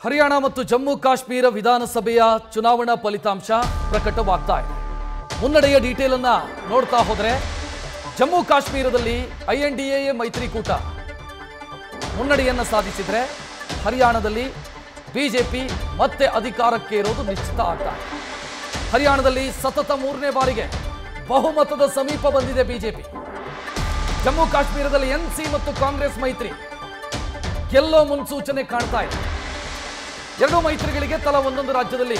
ಹರಿಯಾಣ ಮತ್ತು ಜಮ್ಮು ಕಾಶ್ಮೀರ ವಿಧಾನಸಭೆಯ ಚುನಾವಣಾ ಫಲಿತಾಂಶ ಪ್ರಕಟವಾಗ್ತಾ ಇದೆ ಮುನ್ನಡೆಯ ಡೀಟೇಲ್ ಅನ್ನ ನೋಡ್ತಾ ಹೋದ್ರೆ ಜಮ್ಮು ಕಾಶ್ಮೀರದಲ್ಲಿ ಐ ಎನ್ ಡಿ ಎ ಮೈತ್ರಿಕೂಟ ಮುನ್ನಡೆಯನ್ನ ಸಾಧಿಸಿದ್ರೆ ಹರಿಯಾಣದಲ್ಲಿ ಬಿಜೆಪಿ ಮತ್ತೆ ಅಧಿಕಾರಕ್ಕೆ ಇರೋದು ನಿಶ್ಚಿತ ಆಗ್ತಾ ಇದೆ ಹರಿಯಾಣದಲ್ಲಿ ಸತತ ಮೂರನೇ ಬಾರಿಗೆ ಬಹುಮತದ ಸಮೀಪ ಬಂದಿದೆ ಬಿಜೆಪಿ ಜಮ್ಮು ಕಾಶ್ಮೀರದಲ್ಲಿ ಎನ್ಸಿ ಮತ್ತು ಕಾಂಗ್ರೆಸ್ ಮೈತ್ರಿ ಗೆಲ್ಲೋ ಮುನ್ಸೂಚನೆ ಕಾಣ್ತಾ ಇದೆ ಎರಡೂ ಮೈತ್ರಿಗಳಿಗೆ ತಲಾ ಒಂದೊಂದು ರಾಜ್ಯದಲ್ಲಿ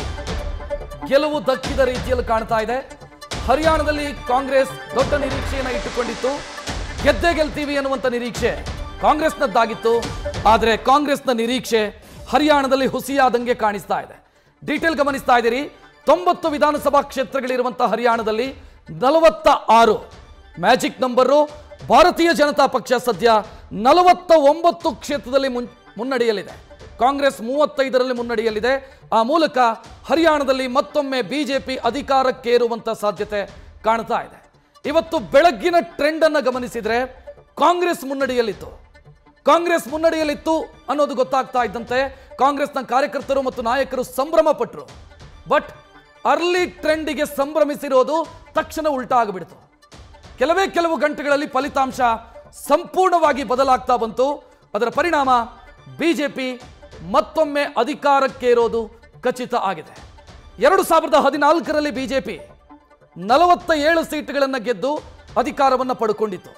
ಗೆಲುವು ದಕ್ಕಿದ ರೀತಿಯಲ್ಲಿ ಕಾಣ್ತಾ ಇದೆ ಹರಿಯಾಣದಲ್ಲಿ ಕಾಂಗ್ರೆಸ್ ದೊಡ್ಡ ನಿರೀಕ್ಷೆಯನ್ನು ಇಟ್ಟುಕೊಂಡಿತ್ತು ಗೆದ್ದೇ ಗೆಲ್ತೀವಿ ಅನ್ನುವಂಥ ನಿರೀಕ್ಷೆ ಕಾಂಗ್ರೆಸ್ನದ್ದಾಗಿತ್ತು ಆದರೆ ಕಾಂಗ್ರೆಸ್ನ ನಿರೀಕ್ಷೆ ಹರಿಯಾಣದಲ್ಲಿ ಹುಸಿಯಾದಂಗೆ ಕಾಣಿಸ್ತಾ ಇದೆ ಡೀಟೇಲ್ ಗಮನಿಸ್ತಾ ಇದ್ದೀರಿ ತೊಂಬತ್ತು ವಿಧಾನಸಭಾ ಕ್ಷೇತ್ರಗಳಿರುವಂತಹ ಹರಿಯಾಣದಲ್ಲಿ ನಲವತ್ತ ಆರು ಮ್ಯಾಜಿಕ್ ನಂಬರು ಭಾರತೀಯ ಜನತಾ ಪಕ್ಷ ಸದ್ಯ ನಲವತ್ತ ಒಂಬತ್ತು ಕ್ಷೇತ್ರದಲ್ಲಿ ಮುನ್ ಮುನ್ನಡೆಯಲಿದೆ ಕಾಂಗ್ರೆಸ್ ಮೂವತ್ತೈದರಲ್ಲಿ ಮುನ್ನಡೆಯಲ್ಲಿದೆ ಆ ಮೂಲಕ ಹರಿಯಾಣದಲ್ಲಿ ಮತ್ತೊಮ್ಮೆ ಬಿಜೆಪಿ ಅಧಿಕಾರಕ್ಕೇರುವಂತ ಸಾಧ್ಯತೆ ಕಾಣ್ತಾ ಇದೆ ಇವತ್ತು ಬೆಳಗ್ಗಿನ ಟ್ರೆಂಡ್ ಅನ್ನು ಗಮನಿಸಿದ್ರೆ ಕಾಂಗ್ರೆಸ್ ಮುನ್ನಡೆಯಲ್ಲಿತ್ತು ಕಾಂಗ್ರೆಸ್ ಮುನ್ನಡೆಯಲ್ಲಿತ್ತು ಅನ್ನೋದು ಗೊತ್ತಾಗ್ತಾ ಇದ್ದಂತೆ ಕಾಂಗ್ರೆಸ್ನ ಕಾರ್ಯಕರ್ತರು ಮತ್ತು ನಾಯಕರು ಸಂಭ್ರಮ ಪಟ್ಟರು ಬಟ್ ಅರ್ಲಿ ಟ್ರೆಂಡಿಗೆ ಸಂಭ್ರಮಿಸಿರೋದು ತಕ್ಷಣ ಉಲ್ಟಾ ಆಗಿಬಿಡ್ತು ಕೆಲವೇ ಕೆಲವು ಗಂಟೆಗಳಲ್ಲಿ ಫಲಿತಾಂಶ ಸಂಪೂರ್ಣವಾಗಿ ಬದಲಾಗ್ತಾ ಬಂತು ಅದರ ಪರಿಣಾಮ ಬಿಜೆಪಿ ಮತ್ತೊಮ್ಮೆ ಅಧಿಕಾರಕ್ಕೇರೋದು ಖಚಿತ ಆಗಿದೆ ಎರಡು ಸಾವಿರದ ಹದಿನಾಲ್ಕರಲ್ಲಿ ಬಿಜೆಪಿ ನಲವತ್ತ ಏಳು ಸೀಟುಗಳನ್ನು ಗೆದ್ದು ಅಧಿಕಾರವನ್ನು ಪಡ್ಕೊಂಡಿತ್ತು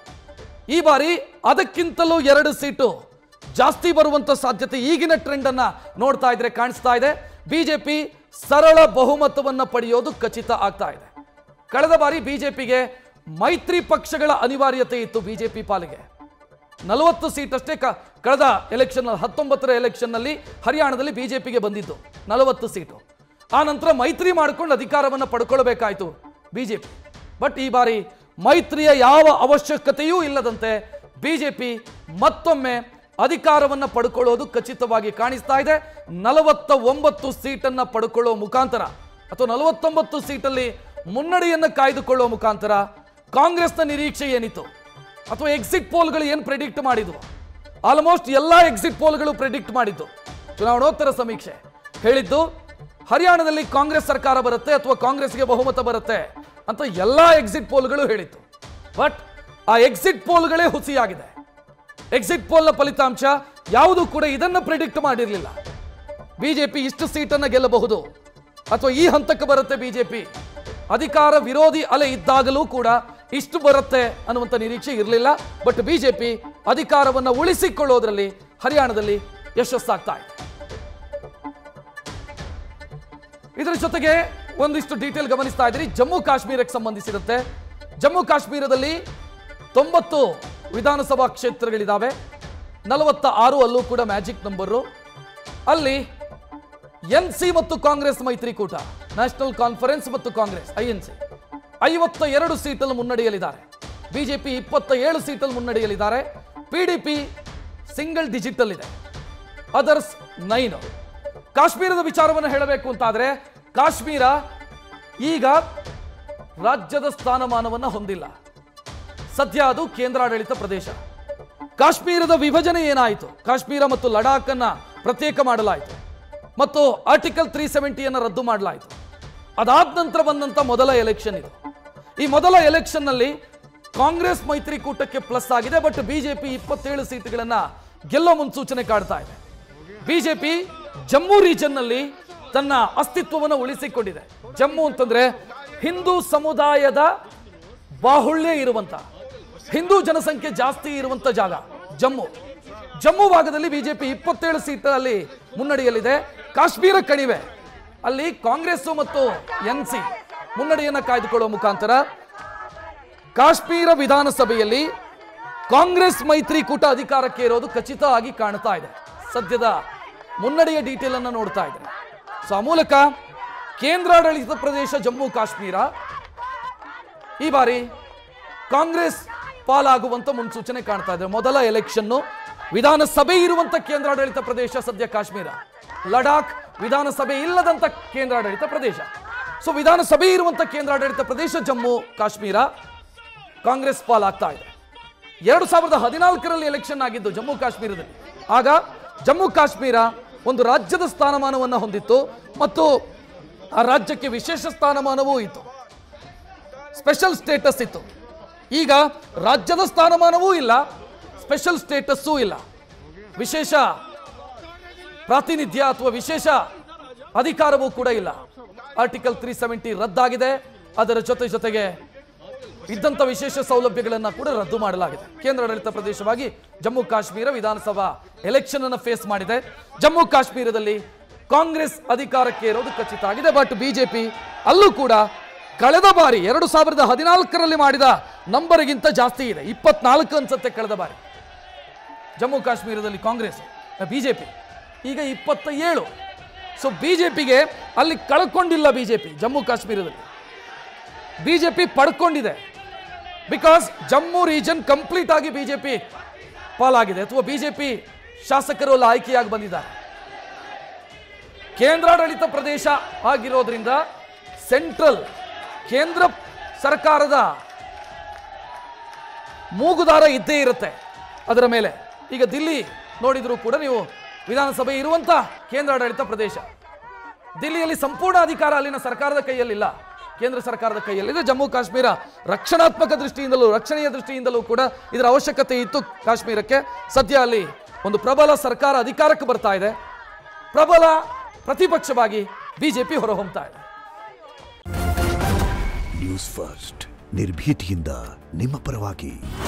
ಈ ಬಾರಿ ಅದಕ್ಕಿಂತಲೂ ಎರಡು ಸೀಟು ಜಾಸ್ತಿ ಬರುವಂತ ಸಾಧ್ಯತೆ ಈಗಿನ ಟ್ರೆಂಡ್ ಅನ್ನ ನೋಡ್ತಾ ಇದ್ರೆ ಕಾಣಿಸ್ತಾ ಇದೆ ಬಿಜೆಪಿ ಸರಳ ಬಹುಮತವನ್ನ ಪಡೆಯೋದು ಖಚಿತ ಆಗ್ತಾ ಇದೆ ಕಳೆದ ಬಾರಿ ಬಿಜೆಪಿಗೆ ಮೈತ್ರಿ ಪಕ್ಷಗಳ ಅನಿವಾರ್ಯತೆ ಇತ್ತು ಬಿಜೆಪಿ ಪಾಲಿಗೆ ನಲವತ್ತು ಸೀಟ್ ಅಷ್ಟೇ ಕ- ಕಳೆದ ಎಲೆಕ್ಷನ್ ಹತ್ತೊಂಬತ್ತರ ಎಲೆಕ್ಷನ್ನಲ್ಲಿ ಹರಿಯಾಣದಲ್ಲಿ ಬಿಜೆಪಿಗೆ ಬಂದಿದ್ದು ನಲವತ್ತು ಸೀಟು ಆ ನಂತರ ಮೈತ್ರಿ ಮಾಡಿಕೊಂಡು ಅಧಿಕಾರವನ್ನು ಪಡ್ಕೊಳ್ಬೇಕಾಯ್ತು ಬಿಜೆಪಿ ಬಟ್ ಈ ಬಾರಿ ಮೈತ್ರಿಯ ಯಾವ ಅವಶ್ಯಕತೆಯೂ ಇಲ್ಲದಂತೆ ಬಿಜೆಪಿ ಮತ್ತೊಮ್ಮೆ ಅಧಿಕಾರವನ್ನು ಪಡ್ಕೊಳ್ಳೋದು ಖಚಿತವಾಗಿ ಕಾಣಿಸ್ತಾ ಇದೆ ನಲವತ್ತ ಒಂಬತ್ತು ಸೀಟನ್ನು ಪಡ್ಕೊಳ್ಳೋ ಮುಖಾಂತರ ಅಥವಾ ನಲವತ್ತೊಂಬತ್ತು ಸೀಟಲ್ಲಿ ಮುನ್ನಡೆಯನ್ನು ಕಾಯ್ದುಕೊಳ್ಳುವ ಮುಖಾಂತರ ಕಾಂಗ್ರೆಸ್ನ ನಿರೀಕ್ಷೆ ಏನಿತ್ತು ಅಥವಾ ಎಕ್ಸಿಟ್ ಪೋಲ್ಗಳು ಏನು ಪ್ರೆಡಿಕ್ಟ್ ಮಾಡಿದ್ವು ಆಲ್ಮೋಸ್ಟ್ ಎಲ್ಲ ಎಕ್ಸಿಟ್ ಪೋಲ್ಗಳು ಪ್ರೆಡಿಕ್ಟ್ ಮಾಡಿದ್ದು ಚುನಾವಣೋತ್ತರ ಸಮೀಕ್ಷೆ ಹೇಳಿದ್ದು ಹರಿಯಾಣದಲ್ಲಿ ಕಾಂಗ್ರೆಸ್ ಸರ್ಕಾರ ಬರುತ್ತೆ ಅಥವಾ ಕಾಂಗ್ರೆಸ್ಗೆ ಬಹುಮತ ಬರುತ್ತೆ ಅಂತ ಎಲ್ಲ ಎಕ್ಸಿಟ್ ಪೋಲ್ಗಳು ಹೇಳಿತ್ತು ಬಟ್ ಆ ಎಕ್ಸಿಟ್ ಪೋಲ್ಗಳೇ ಹುಸಿಯಾಗಿದೆ ಎಕ್ಸಿಟ್ ಪೋಲ್ನ ಫಲಿತಾಂಶ ಯಾವುದು ಕೂಡ ಇದನ್ನು ಪ್ರಿಡಿಕ್ಟ್ ಮಾಡಿರಲಿಲ್ಲ ಬಿಜೆಪಿ ಇಷ್ಟು ಸೀಟನ್ನು ಗೆಲ್ಲಬಹುದು ಅಥವಾ ಈ ಹಂತಕ್ಕೆ ಬರುತ್ತೆ ಬಿಜೆಪಿ ಅಧಿಕಾರ ವಿರೋಧಿ ಅಲೆ ಇದ್ದಾಗಲೂ ಕೂಡ ಇಷ್ಟು ಬರುತ್ತೆ ಅನ್ನುವಂಥ ನಿರೀಕ್ಷೆ ಇರಲಿಲ್ಲ ಬಟ್ ಬಿಜೆಪಿ ಅಧಿಕಾರವನ್ನು ಉಳಿಸಿಕೊಳ್ಳೋದ್ರಲ್ಲಿ ಹರಿಯಾಣದಲ್ಲಿ ಯಶಸ್ಸಾಗ್ತಾ ಇದೆ ಇದರ ಜೊತೆಗೆ ಒಂದಿಷ್ಟು ಡೀಟೇಲ್ ಗಮನಿಸ್ತಾ ಇದ್ದೀರಿ ಜಮ್ಮು ಕಾಶ್ಮೀರಕ್ಕೆ ಸಂಬಂಧಿಸಿದಂತೆ ಜಮ್ಮು ಕಾಶ್ಮೀರದಲ್ಲಿ ತೊಂಬತ್ತು ವಿಧಾನಸಭಾ ಕ್ಷೇತ್ರಗಳಿದ್ದಾವೆ ನಲವತ್ತ ಆರು ಅಲ್ಲೂ ಕೂಡ ಮ್ಯಾಜಿಕ್ ನಂಬರು ಅಲ್ಲಿ ಎನ್ ಸಿ ಮತ್ತು ಕಾಂಗ್ರೆಸ್ ಮೈತ್ರಿಕೂಟ ನ್ಯಾಷನಲ್ ಕಾನ್ಫರೆನ್ಸ್ ಮತ್ತು ಕಾಂಗ್ರೆಸ್ ಐ ಎನ್ ಸಿ ಐವತ್ತ ಎರಡು ಸೀಟಲ್ಲಿ ಮುನ್ನಡೆಯಲಿದ್ದಾರೆ ಬಿಜೆಪಿ ಇಪ್ಪತ್ತ ಏಳು ಸೀಟಲ್ಲಿ ಮುನ್ನಡೆಯಲಿದ್ದಾರೆ ಪಿಡಿಪಿ ಸಿಂಗಲ್ ಡಿಜಿಟಲ್ ಇದೆ ಅದರ್ಸ್ ನೈನ್ ಕಾಶ್ಮೀರದ ವಿಚಾರವನ್ನು ಹೇಳಬೇಕು ಅಂತಾದ್ರೆ ಕಾಶ್ಮೀರ ಈಗ ರಾಜ್ಯದ ಸ್ಥಾನಮಾನವನ್ನು ಹೊಂದಿಲ್ಲ ಸದ್ಯ ಅದು ಕೇಂದ್ರಾಡಳಿತ ಪ್ರದೇಶ ಕಾಶ್ಮೀರದ ವಿಭಜನೆ ಏನಾಯಿತು ಕಾಶ್ಮೀರ ಮತ್ತು ಲಡಾಖ್ ಅನ್ನ ಪ್ರತ್ಯೇಕ ಮಾಡಲಾಯಿತು ಮತ್ತು ಆರ್ಟಿಕಲ್ ತ್ರೀ ಸೆವೆಂಟಿಯನ್ನು ರದ್ದು ಮಾಡಲಾಯಿತು ಅದಾದ ನಂತರ ಬಂದಂತ ಮೊದಲ ಎಲೆಕ್ಷನ್ ಇದು ಈ ಮೊದಲ ಎಲೆಕ್ಷನ್ನಲ್ಲಿ ಕಾಂಗ್ರೆಸ್ ಮೈತ್ರಿಕೂಟಕ್ಕೆ ಪ್ಲಸ್ ಆಗಿದೆ ಬಟ್ ಬಿಜೆಪಿ ಇಪ್ಪತ್ತೇಳು ಸೀಟುಗಳನ್ನ ಗೆಲ್ಲೋ ಮುನ್ಸೂಚನೆ ಕಾಡ್ತಾ ಇದೆ ಬಿಜೆಪಿ ಜಮ್ಮು ರೀಜನ್ನಲ್ಲಿ ತನ್ನ ಅಸ್ತಿತ್ವವನ್ನು ಉಳಿಸಿಕೊಂಡಿದೆ ಜಮ್ಮು ಅಂತಂದ್ರೆ ಹಿಂದೂ ಸಮುದಾಯದ ಬಾಹುಳ್ಯ ಇರುವಂತ ಹಿಂದೂ ಜನಸಂಖ್ಯೆ ಜಾಸ್ತಿ ಇರುವಂತ ಜಾಗ ಜಮ್ಮು ಜಮ್ಮು ಭಾಗದಲ್ಲಿ ಬಿಜೆಪಿ ಇಪ್ಪತ್ತೇಳು ಸೀಟಲ್ಲಿ ಮುನ್ನಡೆಯಲ್ಲಿದೆ ಕಾಶ್ಮೀರ ಕಣಿವೆ ಅಲ್ಲಿ ಕಾಂಗ್ರೆಸ್ ಮತ್ತು ಎನ್ ಸಿ ಮುನ್ನಡೆಯನ್ನ ಕಾಯ್ದುಕೊಳ್ಳುವ ಮುಖಾಂತರ ಕಾಶ್ಮೀರ ವಿಧಾನಸಭೆಯಲ್ಲಿ ಕಾಂಗ್ರೆಸ್ ಮೈತ್ರಿಕೂಟ ಅಧಿಕಾರಕ್ಕೆ ಇರೋದು ಖಚಿತ ಆಗಿ ಕಾಣ್ತಾ ಇದೆ ಸದ್ಯದ ಮುನ್ನಡೆಯ ಡೀಟೇಲ್ ಅನ್ನು ನೋಡ್ತಾ ಇದ್ದಾರೆ ಸೊ ಆ ಮೂಲಕ ಕೇಂದ್ರಾಡಳಿತ ಪ್ರದೇಶ ಜಮ್ಮು ಕಾಶ್ಮೀರ ಈ ಬಾರಿ ಕಾಂಗ್ರೆಸ್ ಪಾಲಾಗುವಂತ ಮುನ್ಸೂಚನೆ ಕಾಣ್ತಾ ಇದೆ ಮೊದಲ ಎಲೆಕ್ಷನ್ನು ವಿಧಾನಸಭೆ ಇರುವಂತ ಕೇಂದ್ರಾಡಳಿತ ಪ್ರದೇಶ ಸದ್ಯ ಕಾಶ್ಮೀರ ಲಡಾಖ್ ವಿಧಾನಸಭೆ ಇಲ್ಲದಂತ ಕೇಂದ್ರಾಡಳಿತ ಪ್ರದೇಶ ಸೊ ವಿಧಾನಸಭೆ ಇರುವಂತ ಕೇಂದ್ರಾಡಳಿತ ಪ್ರದೇಶ ಜಮ್ಮು ಕಾಶ್ಮೀರ ಕಾಂಗ್ರೆಸ್ ಪಾಲಾಗ್ತಾ ಇದೆ ಎರಡು ಸಾವಿರದ ಹದಿನಾಲ್ಕರಲ್ಲಿ ಎಲೆಕ್ಷನ್ ಆಗಿದ್ದು ಜಮ್ಮು ಕಾಶ್ಮೀರದಲ್ಲಿ ಆಗ ಜಮ್ಮು ಕಾಶ್ಮೀರ ಒಂದು ರಾಜ್ಯದ ಸ್ಥಾನಮಾನವನ್ನು ಹೊಂದಿತ್ತು ಮತ್ತು ಆ ರಾಜ್ಯಕ್ಕೆ ವಿಶೇಷ ಸ್ಥಾನಮಾನವೂ ಇತ್ತು ಸ್ಪೆಷಲ್ ಸ್ಟೇಟಸ್ ಇತ್ತು ಈಗ ರಾಜ್ಯದ ಸ್ಥಾನಮಾನವೂ ಇಲ್ಲ ಸ್ಪೆಷಲ್ ಸ್ಟೇಟಸ್ಸೂ ಇಲ್ಲ ವಿಶೇಷ ಪ್ರಾತಿನಿಧ್ಯ ಅಥವಾ ವಿಶೇಷ ಅಧಿಕಾರವೂ ಕೂಡ ಇಲ್ಲ ಆರ್ಟಿಕಲ್ ತ್ರೀ ಸೆವೆಂಟಿ ರದ್ದಾಗಿದೆ ಅದರ ಜೊತೆ ಜೊತೆಗೆ ಇದ್ದಂಥ ವಿಶೇಷ ಸೌಲಭ್ಯಗಳನ್ನು ಕೂಡ ರದ್ದು ಮಾಡಲಾಗಿದೆ ಕೇಂದ್ರಾಡಳಿತ ಪ್ರದೇಶವಾಗಿ ಜಮ್ಮು ಕಾಶ್ಮೀರ ವಿಧಾನಸಭಾ ಎಲೆಕ್ಷನ್ ಅನ್ನು ಫೇಸ್ ಮಾಡಿದೆ ಜಮ್ಮು ಕಾಶ್ಮೀರದಲ್ಲಿ ಕಾಂಗ್ರೆಸ್ ಅಧಿಕಾರಕ್ಕೆ ಇರೋದು ಖಚಿತ ಆಗಿದೆ ಬಟ್ ಬಿಜೆಪಿ ಅಲ್ಲೂ ಕೂಡ ಕಳೆದ ಬಾರಿ ಎರಡು ಸಾವಿರದ ಹದಿನಾಲ್ಕರಲ್ಲಿ ಮಾಡಿದ ನಂಬರ್ಗಿಂತ ಜಾಸ್ತಿ ಇದೆ ಇಪ್ಪತ್ನಾಲ್ಕು ಅನ್ಸುತ್ತೆ ಕಳೆದ ಬಾರಿ ಜಮ್ಮು ಕಾಶ್ಮೀರದಲ್ಲಿ ಕಾಂಗ್ರೆಸ್ ಬಿಜೆಪಿ ಈಗ ಇಪ್ಪತ್ತ ಏಳು ಸೊ ಬಿಜೆಪಿಗೆ ಅಲ್ಲಿ ಕಳ್ಕೊಂಡಿಲ್ಲ ಬಿಜೆಪಿ ಜಮ್ಮು ಕಾಶ್ಮೀರದಲ್ಲಿ ಬಿಜೆಪಿ ಪಡ್ಕೊಂಡಿದೆ ಬಿಕಾಸ್ ಜಮ್ಮು ರೀಜನ್ ಕಂಪ್ಲೀಟ್ ಆಗಿ ಬಿಜೆಪಿ ಪಾಲಾಗಿದೆ ಅಥವಾ ಬಿಜೆಪಿ ಶಾಸಕರು ಅಲ್ಲಿ ಆಯ್ಕೆಯಾಗಿ ಬಂದಿದ್ದಾರೆ ಕೇಂದ್ರಾಡಳಿತ ಪ್ರದೇಶ ಆಗಿರೋದ್ರಿಂದ ಸೆಂಟ್ರಲ್ ಕೇಂದ್ರ ಸರ್ಕಾರದ ಮೂಗುದಾರ ಇದ್ದೇ ಇರುತ್ತೆ ಅದರ ಮೇಲೆ ಈಗ ದಿಲ್ಲಿ ನೋಡಿದರೂ ಕೂಡ ನೀವು ವಿಧಾನಸಭೆ ಇರುವಂತ ಕೇಂದ್ರಾಡಳಿತ ಪ್ರದೇಶ ದಿಲ್ಲಿಯಲ್ಲಿ ಸಂಪೂರ್ಣ ಅಧಿಕಾರ ಅಲ್ಲಿನ ಸರ್ಕಾರದ ಕೈಯಲ್ಲಿಲ್ಲ ಕೇಂದ್ರ ಸರ್ಕಾರದ ಕೈಯಲ್ಲಿದೆ ಜಮ್ಮು ಕಾಶ್ಮೀರ ರಕ್ಷಣಾತ್ಮಕ ದೃಷ್ಟಿಯಿಂದಲೂ ರಕ್ಷಣೆಯ ದೃಷ್ಟಿಯಿಂದಲೂ ಕೂಡ ಇದರ ಅವಶ್ಯಕತೆ ಇತ್ತು ಕಾಶ್ಮೀರಕ್ಕೆ ಸದ್ಯ ಅಲ್ಲಿ ಒಂದು ಪ್ರಬಲ ಸರ್ಕಾರ ಅಧಿಕಾರಕ್ಕೆ ಬರ್ತಾ ಇದೆ ಪ್ರಬಲ ಪ್ರತಿಪಕ್ಷವಾಗಿ ಬಿಜೆಪಿ ಹೊರಹೊಮ್ತಾ ಇದೆ ನ್ಯೂಸ್ ಫಸ್ಟ್ ನಿರ್ಭೀತಿಯಿಂದ ನಿಮ್ಮ ಪರವಾಗಿ